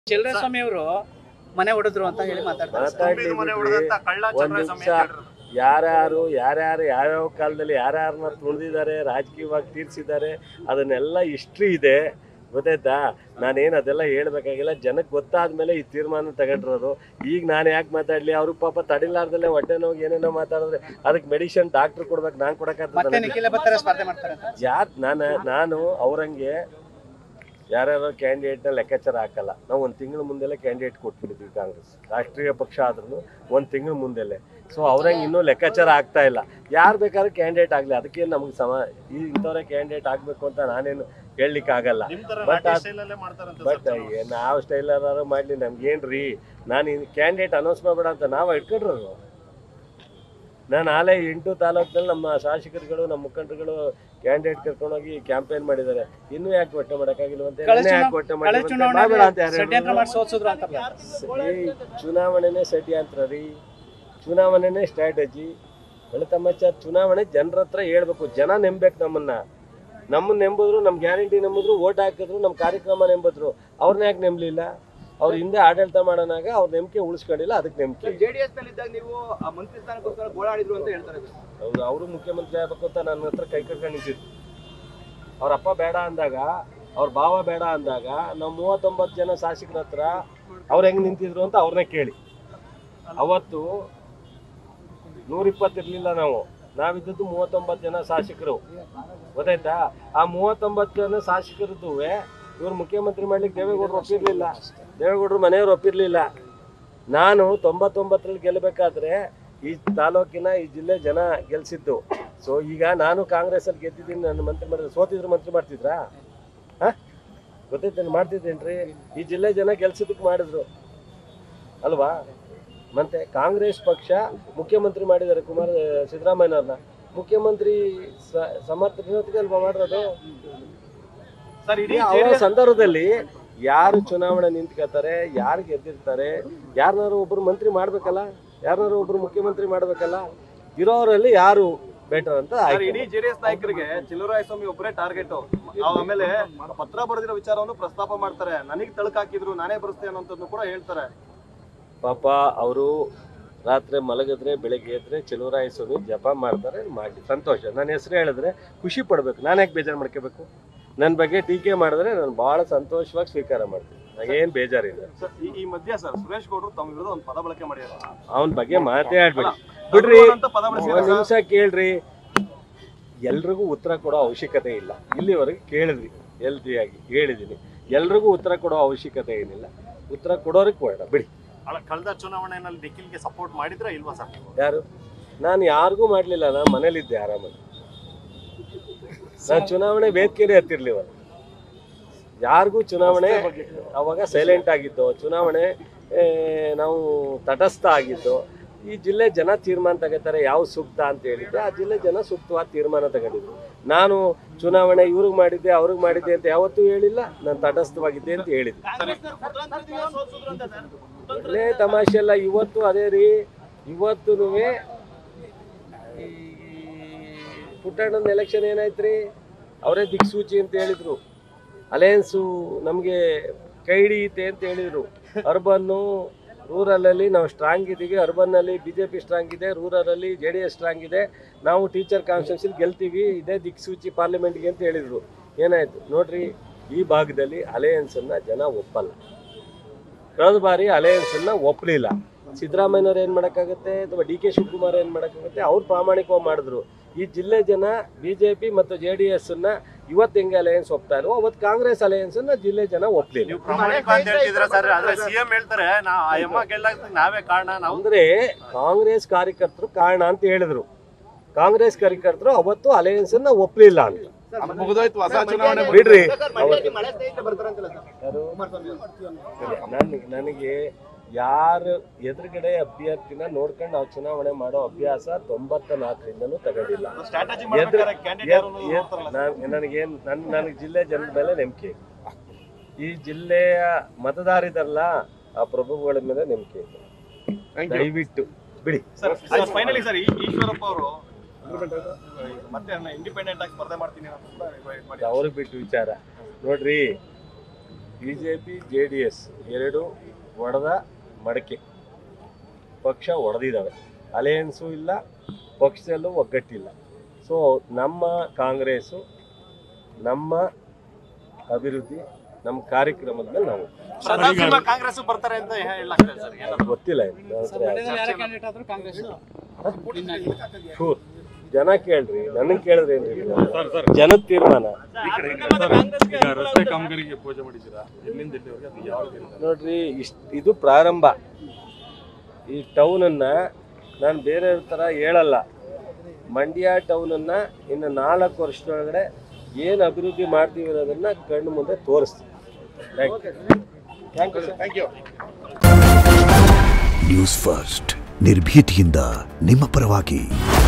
ಸ್ವಾಮಿ ಅವರು ಮನೆ ಹೊಡೆದ್ರು ಅಂತ ಹೇಳಿ ಮಾತಾಡ್ತಾರೆ ಸರ್. ಮಾತಾಡ್ಲಿ ಮನೆ ಬಿಡ್ರಿ. ಹೊಡೆದಂತ ಕಳ್ಳ ಒಂದ್ ಚಂದ್ರಸ್ವಾಮಿ ನಿಮಿಷ ಅಂತ ಹೇಳಿದ್ರು. ಯಾರ್ಯಾರು ಯಾರ್ಯಾರು ಯಾವ್ಯಾವ ಕಾಲದಲ್ಲಿ ಯಾರ್ಯಾರನ್ನ ತುಳಿದಿದ್ದಾರೆ ರಾಜಕೀಯವಾಗಿ ತೀರ್ಸಿದ್ದಾರೆ ಅದನ್ನೆಲ್ಲ ಹಿಸ್ಟ್ರಿ ಇದೆ ಗೊತ್ತಾಯ್ತಾ ನಾನೇನು ಅದೆಲ್ಲ ಹೇಳ್ಬೇಕಾಗಿಲ್ಲ ಜನಕ್ಕೆ ಗೊತ್ತಾದ್ಮೇಲೆ ಈ ತೀರ್ಮಾನ ತಗೊಂಡಿರೋದು ಈಗ ನಾನು ಯಾಕೆ ಮಾತಾಡ್ಲಿ ಅವ್ರಿಗೆ ಪಾಪ ತಡಿಲಾರ್ದಲ್ಲೇ ಹೊಟ್ಟೆ ನೋವು ಏನೇನೋ ಮಾತಾಡಿದ್ರೆ ಅದಕ್ಕೆ ಮೆಡಿಸಿನ್ ಡಾಕ್ಟರ್ ಕೊಡ್ಬೇಕು ನಾನು ಮತ್ತೆ ಕೊಡಕ್ಕಾಗ್ತದೆ ನಿಖಿಲ ಬರ್ತಾರೆ ಸ್ಪರ್ಧೆ ಮಾಡ್ತಾರೆ ಅಂತ ಯಾರ್ ನಾನು ನಾನು ಅವ್ರಂಗೆ ಯಾರ್ಯಾರೋ ಕ್ಯಾಂಡಿಡೇಟ್ನ ಲೆಕ್ಕಾಚಾರ ಹಾಕಲ್ಲ ನಾವು ಒಂದು ತಿಂಗಳ ಮುಂದೆಲ್ಲ ಕ್ಯಾಂಡಿಡೇಟ್ ಕೊಟ್ಬಿಟ್ಟಿದ್ವಿ ಕಾಂಗ್ರೆಸ್ ರಾಷ್ಟ್ರೀಯ ಪಕ್ಷ ಆದ್ರೂ ಒಂದು ತಿಂಗಳ ಮುಂದೆಲೆ ಸೊ ಅವ್ರಂಗೆ ಇನ್ನೂ ಲೆಕ್ಕಾಚಾರ ಆಗ್ತಾ ಇಲ್ಲ ಯಾರು ಬೇಕಾದ್ರೂ ಕ್ಯಾಂಡಿಡೇಟ್ ಆಗಲಿ ಅದಕ್ಕೆ ನಮ್ಗೆ ಸಮ ಈ ಇಂಥವ್ರೆ ಕ್ಯಾಂಡಿಡೇಟ್ ಆಗಬೇಕು ಅಂತ ನಾನೇನು ಹೇಳಲಿಕ್ಕೆ ಆಗಲ್ಲ ನಿಮ್ ತರ But ರಾಕೇಶ್ ಅದ್- style ಅಲ್ಲೇ ಮಾಡ್ತಾರಂತೆ ಬಟ್ ಸರ್ ಜನ. ನಾವು ಸ್ಟೈಲರಾರು ಮಾಡಲಿ ನಮ್ಗೇನ್ರಿ ನಾನು ಕ್ಯಾಂಡಿಡೇಟ್ ಅನೌನ್ಸ್ ಮಾಡಬೇಡ ಅಂತ ನಾವು ಇಟ್ಕೊಂಡ್ರು ನಾನು ಆಲೇ ಎಂಟು ತಾಲೂಕಿನಲ್ಲಿ ನಮ್ಮ ಶಾಸಕರುಗಳು ನಮ್ಮ ಮುಖಂಡರುಗಳು ಕ್ಯಾಂಡಿಡೇಟ್ ಕರ್ಕೊಂಡೋಗಿ ಕ್ಯಾಂಪೇನ್ ಮಾಡಿದ್ದಾರೆ ಇನ್ನೂ ಯಾಕೆ ಒಟ್ಟೆ ಮಾಡೋಕ್ಕಾಗಿಲ್ವಂತೆ ಕಳೆದ ಇನ್ನೂ ಯಾಕೆ ಚುನಾವ- ಒಟ್ಟೆ ಕಳೆದ ಮಾಡಿಲ್ವಂತೆ? ಮಾಡ್ಬೇಡ ಅಂತ ಯಾರು ಚುನಾವಣೆ ಷಡ್ಯಂತ್ರ ಹೇಳಿದ್ರು? ಮಾಡಿ ಸೋಲ್ಸಿದ್ರು ಅಂತ ಏಯ್, ಚುನಾವಣೆನೇ ಷಡ್ಯಂತ್ರ ರೀ ಚುನಾವಣೆನೇ ಸ್ಟ್ರಾಟಜಿ ಬೆಳತಮ್ಮಚ್ಚ ಚುನಾವಣೆ ಜನರ ಹತ್ರ ಹೇಳ್ಬೇಕು ಜನ ನೆಂಬೇಕು ನಮ್ಮನ್ನ ನಮ್ಮನ್ನ ನೆಂಬಿದ್ರು ನಮ್ಮ ಗ್ಯಾರಂಟಿ ನೆಂಬಿದ್ರು ಓಟ್ ಹಾಕಿದ್ರು ನಮ್ಮ ಕಾರ್ಯಕ್ರಮ ನೆಂಬಿದ್ರು ಅವ್ರನ್ನ ಯಾಕೆ ನೆಂಬಲಿಲ್ಲ ಅವ್ರ ಹಿಂದೆ ಆಡಳಿತ ಮಾಡೋನಾಗ ಅವ್ರ ನಂಬಿಕೆ ಉಳಿಸ್ಕೊಂಡಿಲ್ಲ ಅದಕ್ಕೆ ನಂಬಿಕೆ ಜೆಡಿಎಸ್ ನಲ್ಲಿ ಇದ್ದಾಗ ನೀವು ಆ ಮಂತ್ರಿ ಸ್ಥಾನಕ್ಕೋಸ್ಕರ ಗೋಳಾಡಿದ್ರು ಅಂತ ಹೇಳ್ತಾರೆ ಸರ್. ಅವ್ರು ಅವರು ಮುಖ್ಯಮಂತ್ರಿ ಆಗ್ಬೇಕು ಅಂತ ನನ್ನ ಹತ್ರ ಕೈ ಕಟ್ಕೊಂಡು ನಿಂತಿದ್ರು ಅವ್ರ ಅಪ್ಪ ಬೇಡ ಅಂದಾಗ ಅವ್ರ ಭಾವ ಬೇಡ ಅಂದಾಗ ನಾವು ಮೂವತ್ತೊಂಬತ್ತು ಜನ ಶಾಸಕರ ಹತ್ರ ಅವ್ರು ಹೆಂಗ್ ನಿಂತಿದ್ರು ಅಂತ ಅವ್ರನ್ನೇ ಕೇಳಿ ಅವತ್ತು ನೂರಿಪ್ಪತ್ತಿರ್ಲಿಲ್ಲ ನಾವು ನಾವಿದ್ದದ್ದು ಮೂವತ್ತೊಂಬತ್ತು ಜನ ಶಾಸಕರು ಗೊತ್ತಾಯ್ತಾ ಆ ಮೂವತ್ತೊಂಬತ್ತು ಜನ ಶಾಸಕರದ್ದು ಇವ್ರು ಮುಖ್ಯಮಂತ್ರಿ ಮಾಡ್ಲಿಕ್ಕೆ ದೇವೇಗೌಡರು ಒಪ್ಪಿರ್ಲಿಲ್ಲ ದೇವೇಗೌಡರು ಮನೆಯವ್ರು ಒಪ್ಪಿರ್ಲಿಲ್ಲ ನಾನು ತೊಂಬತ್ತೊಂಬತ್ತರಲ್ಲಿ ಗೆಲ್ಲಬೇಕಾದ್ರೆ ಈ ತಾಲೂಕಿನ ಈ ಜಿಲ್ಲೆ ಜನ ಗೆಲ್ಸಿದ್ದು ಸೊ ಈಗ ನಾನು ಕಾಂಗ್ರೆಸ್ ಅಲ್ಲಿ ಗೆದ್ದಿದ್ದೀನಿ ನನ್ನ ಮಂತ್ರಿ ಮಾಡಿದ್ರೆ ಸೋತಿದ್ರು ಮಂತ್ರಿ ಮಾಡ್ತಿದ್ರಾ ಹಾ ಗೊತ್ತೈತೇನು ಮಾಡ್ತಿದ್ದೇನ್ರಿ ಈ ಜಿಲ್ಲೆ ಜನ ಗೆಲ್ಸಿದ್ದಕ್ಕೆ ಮಾಡಿದ್ರು ಅಲ್ವಾ ಮತ್ತೆ ಕಾಂಗ್ರೆಸ್ ಪಕ್ಷ ಮುಖ್ಯಮಂತ್ರಿ ಮಾಡಿದ್ದಾರೆ ಕುಮಾರ ಸಿದ್ದರಾಮಯ್ಯನವ್ರನ್ನ ಮುಖ್ಯಮಂತ್ರಿ ಸ- ಸಮರ್ಥನೊತ್ತಿಗೆ ಅಲ್ವಾ ಮಾಡಿರೋದು ಸರ್ ಇಡೀ ಅವರ ಸಂದರ್ಭದಲ್ಲಿ ಯಾರು ಚುನಾವಣೆ ನಿಂತ್ಕೋತಾರೆ ಯಾರು ಗೆದ್ದಿರ್ತಾರೆ ಯಾರನ್ನಾರು ಒಬ್ರು ಮಂತ್ರಿ ಮಾಡ್ಬೇಕಲ್ಲ ಯಾರನ್ನಾರು ಒಬ್ರು ಮುಖ್ಯಮಂತ್ರಿ ಮಾಡ್ಬೇಕಲ್ಲ ಇರೋರಲ್ಲಿ ಯಾರು ಬೆಟರ್ ಅಂತ ಸರ್ ಆಯ್ಕೆ ಇಡೀ ಜೆಡಿಎಸ್ ನಾಯಕರಿಗೆ ಚಿಲ್ಲರಾಯ ಸ್ವಾಮಿ ಒಬ್ಬರೇ ಟಾರ್ಗೆಟ್ ಆಮೇಲೆ ಪತ್ರ ಬರೆದಿರೋ ವಿಚಾರವನ್ನು ಪ್ರಸ್ತಾಪ ಮಾಡ್ತಾರೆ ನನಗೆ ತಳಕ್ ಹಾಕಿದ್ರು ನಾನೇ ಬರೆಸ್ತೇನೆ ಅನ್ನೋಂಥದ್ದು ಕೂಡ ಹೇಳ್ತಾರೆ ಪಾಪ ಅವರು ರಾತ್ರಿ ಮಲಗಿದ್ರೆ ಬೆಳಗ್ಗೆ ಎದ್ರೆ ಚೆಲುವರಾಯ ಸ್ವಾಮಿ ಜಪ ಮಾಡ್ತಾರೆ ಮಾಡಿ ಸಂತೋಷ ನನ್ನ ಹೆಸರು ಹೇಳಿದ್ರೆ ಖುಷಿ ಪಡ್ಬೇಕು ನಾನು ಯಾಕೆ ಬೇಜಾರು ಮಾಡ್ಕೋಬೇಕು ನನ್ನ ಬಗ್ಗೆ ಟೀಕೆ ಮಾಡಿದ್ರೆ ನಾನು ಭಾಳ ಸಂತೋಷವಾಗಿ ಸ್ವೀಕಾರ ಮಾಡ್ತೀನಿ ನನಗೇನು ಬೇಜಾರಿಲ್ಲ ಸರ್ ಈ- ಈ ಮಧ್ಯ ಸರ್ ಸುರೇಶ್ ಗೌಡರು ತಮ್ಮ ವಿರುದ್ಧ ಒಂದು ಪದ ಬಳಕೆ ಮಾಡಿದ್ದಾರೆ ಅವನ ಬಗ್ಗೆ ಮಾತೇ ಆಡ್ಬೇಡಿ ಬಿಡ್ರಿ ಅಂತ ಪದ ಒಂದ್ ಬಳಸಿದ್ದಾರೆ ಸರ್. ನಿಮಿಷ ಕೇಳ್ರಿ ಎಲ್ರಿಗೂ ಉತ್ತರ ಕೊಡೋ ಅವಶ್ಯಕತೆ ಇಲ್ಲ ಇಲ್ಲಿವರೆಗೆ ಕೇಳಿದ್ರಿ ಎಲ್ರಿಯಾಗಿ ಹೇಳಿದ್ದೀನಿ ಎಲ್ರಿಗೂ ಉತ್ತರ ಕೊಡೋ ಅವಶ್ಯಕತೆ ಏನಿಲ್ಲ ಉತ್ತರ ಕೊಡೋರಿಗೆ ಕೊಡ ಬಿಡಿ ಅಲ್ಲ ಕಳೆದ ಚುನಾವಣೆಯಲ್ಲಿ ನಿಖಿಲ್ಗೆ ಸಪೋರ್ಟ್ ಮಾಡಿದ್ರ ಇಲ್ವಾ ಸರ್ ನೀವು ಯಾರು ನಾನು ಯಾರಿಗೂ ಮಾಡಲಿಲ್ಲ ನಾನು ಮನೇಲಿದ್ದೆ ಆರಾಮಾಗಿ ನಾನು ಚುನಾವಣೆ ವೇದಿಕೆನೇ ಹತ್ತಿರ್ಲಿವ ಯಾರಿಗೂ ಚುನಾವಣೆ ಅವಾಗ ಸೈಲೆಂಟ್ ಆಗಿದ್ದು ಚುನಾವಣೆ ಏ, ನಾವು ತಟಸ್ಥ ಆಗಿದ್ದು ಈ ಜಿಲ್ಲೆ ಜನ ತೀರ್ಮಾನ ತಗೋತಾರೆ ಯಾವ ಸೂಕ್ತ ಅಂತ ಹೇಳಿದ್ದೆ ಆ ಜಿಲ್ಲೆ ಜನ ಸೂಕ್ತವಾದ ತೀರ್ಮಾನ ತಗೊಂಡಿದ್ರು ನಾನು ಚುನಾವಣೆ ಇವ್ರಿಗೆ ಮಾಡಿದ್ದೆ ಅವ್ರಿಗೆ ಮಾಡಿದ್ದೆ ಅಂತ ಯಾವತ್ತೂ ಹೇಳಿಲ್ಲ ನಾನು ತಟಸ್ಥವಾಗಿದ್ದೆ ಅಂತ ಹೇಳಿದ್ದೆ ಒಳ್ಳೆ ತಮಾಷೆ ಅಲ್ಲ ಇವತ್ತು ಅದೇ ರೀ ಇವತ್ತು ಈ ಪುಟ್ಟಣ್ಣನ ಎಲೆಕ್ಷನ್ ಏನಾಯ್ತ್ರಿ ಅವರೇ ದಿಕ್ಸೂಚಿ ಅಂತ ಹೇಳಿದ್ರು ಅಲಯನ್ಸು ನಮಗೆ ಕೈ ಹಿಡಿಯುತ್ತೆ ಅಂತ ಹೇಳಿದ್ರು ಅರ್ಬನ್ನು ರೂರಲಲ್ಲಿ ನಾವು ಸ್ಟ್ರಾಂಗ್ ಇದ್ದೀವಿ ಅರ್ಬನ್ನಲ್ಲಿ ಬಿ ಜೆ ಪಿ ಸ್ಟ್ರಾಂಗ್ ಇದೆ ರೂರಲಲ್ಲಿ ಜೆ ಡಿ ಎಸ್ ಸ್ಟ್ರಾಂಗ್ ಇದೆ ನಾವು ಟೀಚರ್ ಕಾನ್ಸ್ಟಿಟ್ಯೂನ್ಸಿಲಿ ಗೆಲ್ತೀವಿ ಇದೇ ದಿಕ್ಸೂಚಿ ಪಾರ್ಲಿಮೆಂಟ್ಗೆ ಅಂತ ಹೇಳಿದ್ರು ಏನಾಯ್ತು ನೋಡ್ರಿ ಈ ಭಾಗದಲ್ಲಿ ಅಲಯನ್ಸನ್ನು ಜನ ಒಪ್ಪಲ್ಲ ಕಳೆದ ಬಾರಿ ಅಲಯನ್ಸನ್ನ ಒಪ್ಪಲಿಲ್ಲ ಸಿದ್ದರಾಮಯ್ಯನವ್ರು ಏನು ಮಾಡೋಕ್ಕಾಗುತ್ತೆ ಅಥವಾ ಡಿ ಕೆ ಶಿವಕುಮಾರ್ ಏನು ಮಾಡೋಕ್ಕಾಗುತ್ತೆ ಅವ್ರು ಪ್ರಾಮಾಣಿಕವಾಗಿ ಮಾಡಿದ್ರು ಈ ಜಿಲ್ಲೆ ಜನ ಬಿ ಜೆ ಪಿ ಮತ್ತು ಜೆ ಡಿ ಎಸ್ ಅನ್ನ ಇವತ್ತು ಹೆಂಗೆ ಅಲಯನ್ಸ್ ಒಪ್ತಾ ಇಲ್ವೋ ಅವತ್ತು ಕಾಂಗ್ರೆಸ್ ಅಲಯನ್ಸ್ ಅನ್ನ ಜಿಲ್ಲೆ ಜನ ಒಪ್ಪಲಿಲ್ಲ ನೀವು ಪ್ರಾಮಾಣಿಕ ಅಂತ ಹೇಳ್ತಿದ್ರ ಸರ್ ಆದ್ರೆ ಸಿಎಂ ಹೇಳ್ತಾರೆ ನಾ ಆ ಎಮ್ಮ ಗೆಲ್ಲಾಕ ನಾವೇ ಕಾರಣ ನಾವು ಅಂದ್ರೆ ಕಾಂಗ್ರೆಸ್ ಕಾರ್ಯಕರ್ತರು ಕಾರಣ ಅಂತ ಹೇಳಿದ್ರು ಕಾಂಗ್ರೆಸ್ ಕಾರ್ಯಕರ್ತರು ಅವತ್ತು ಅಲಯನ್ಸ್ ಅನ್ನ ಒಪ್ಪಲಿಲ್ಲ ಅಂತ ಮುಗಿದೋಯ್ತು ಹೊಸ ಚುನಾವಣೆ ಬಿಡ್ರಿ ಮಂಡ್ಯಕ್ಕೆ ಮಳೆ ಸ್ನೇಹಿತರು ಬರ್ತಾರಂತಲ್ಲ ಸರ್ ಯಾರು ಕುಮಾರಸ್ವಾಮಿ ಅವರು. ನನಗೆ ನನಗೆ ಯಾರು ಎದುರುಗಡೆ ಅಭ್ಯರ್ಥಿನ ನೋಡ್ಕೊಂಡು ನಾವು ಚುನಾವಣೆ ಮಾಡೋ ಅಭ್ಯಾಸ ತೊಂಬತ್ತ ನಾಲ್ಕರಿಂದನೂ ತಗೊಂಡಿಲ್ಲ ಸ್ಟ್ರಾಟಜಿ ಎದ್ರು- ಮಾಡ್ಬೇಕಾದ್ರೆ ಕ್ಯಾಂಡಿಡೇಟ್ ಯಾರು ಎದ್- ಎದ್- ನಾನ್- ನನಗೇನ್ ನನ್ ನನಗೆ ಜಿಲ್ಲೆ ಜನರ ಮೇಲೆ ನಂಬಿಕೆ ಇದೆ. ಈ ಜಿಲ್ಲೆಯ ಮತದಾರಿದಾರಲ್ಲ ಆ ಪ್ರಭುಗಳ ಮೇಲೆ ನಂಬಿಕೆ ಇದೆ ಥ್ಯಾಂಕ್ ಯು ದಯವಿಟ್ಟು ಬಿಡಿ ಸರ್ ಫೈನಲಿ ಸರ್ ಈಶ್ವರಪ್ಪ ಅವರು ಮತ್ತೆ ಇಂಡಿಪೆಂಡೆಂಟ್ ಆಗಿ ಸ್ಪರ್ಧೆ ಮಾಡ್ತೀನಿ ಅಂತ ಕೂಡ invite ಮಾಡಿ ಅವ್ರಿಗೆ ಬಿಟ್ಟು ವಿಚಾರ ನೋಡ್ರಿ B J P J D S ಎರಡು ಒಡೆದ ಮಡಕೆ ಪಕ್ಷ ಒಡೆದಿದ್ದಾವೆ ಅಲಯನ್ಸು ಇಲ್ಲ ಪಕ್ಷದಲ್ಲೂ ಒಗ್ಗಟ್ಟಿಲ್ಲ ಸೊ ನಮ್ಮ ಕಾಂಗ್ರೆಸ್ಸು ನಮ್ಮ ಅಭಿವೃದ್ಧಿ ನಮ್ಮ ಕಾರ್ಯಕ್ರಮದ ಮೇಲೆ ನಾವು ಪ್ರತಾಪ್ ಸಿಂಹ ಕಾಂಗ್ರೆಸ್ ಬರ್ತಾರೆ ಅಂತ ಹೇಳಲಾಗ್ತದೆ ಸರ್ ಏನಾದ್ರು ಗೊತ್ತಿಲ್ಲ ಇದು. ನನ್ನ ಹತ್ರ ಮಂಡ್ಯದಲ್ಲಿ ಯಾರೇ ಕ್ಯಾಂಡಿಡೇಟ್ ಆದ್ರೂ ಕಾಂಗ್ರೆಸ್ ಶೂರ್ ಜನ ಕೇಳ್ರಿ ನನಗೆ ಕೇಳಿದ್ರೆ ಏನ್ರಿ ಜನದ ತೀರ್ಮಾನ ಈಗ ರಸ್ತೆ ಕಾಮಗಾರಿಗೆ ಪೂಜೆ ಮಾಡಿದ್ದೀರಾ ಎಲ್ಲಿಂದ ಎಲ್ಲಿವರೆಗೆ ಅದು ಯಾವ ನೋಡ್ರಿ ಇಷ್ಟ ಇದು ಪ್ರಾರಂಭ ಈ ಟೌನನ್ನು ನಾನು ಬೇರೆಯವ್ರ ಥರ ಹೇಳಲ್ಲ ಮಂಡ್ಯ ಟೌನನ್ನು ಇನ್ನು ನಾಲ್ಕು ವರ್ಷದೊಳಗಡೆ ಏನು ಅಭಿವೃದ್ಧಿ ಮಾಡ್ತೀವಿ ಅನ್ನೋದನ್ನ ಕಣ್ಣು ಮುಂದೆ ತೋರಿಸ್ತೀವಿ thank you thank you news first ನಿರ್ಭೀತಿಯಿಂದ ನಿಮ್ಮ ಪರವಾಗಿ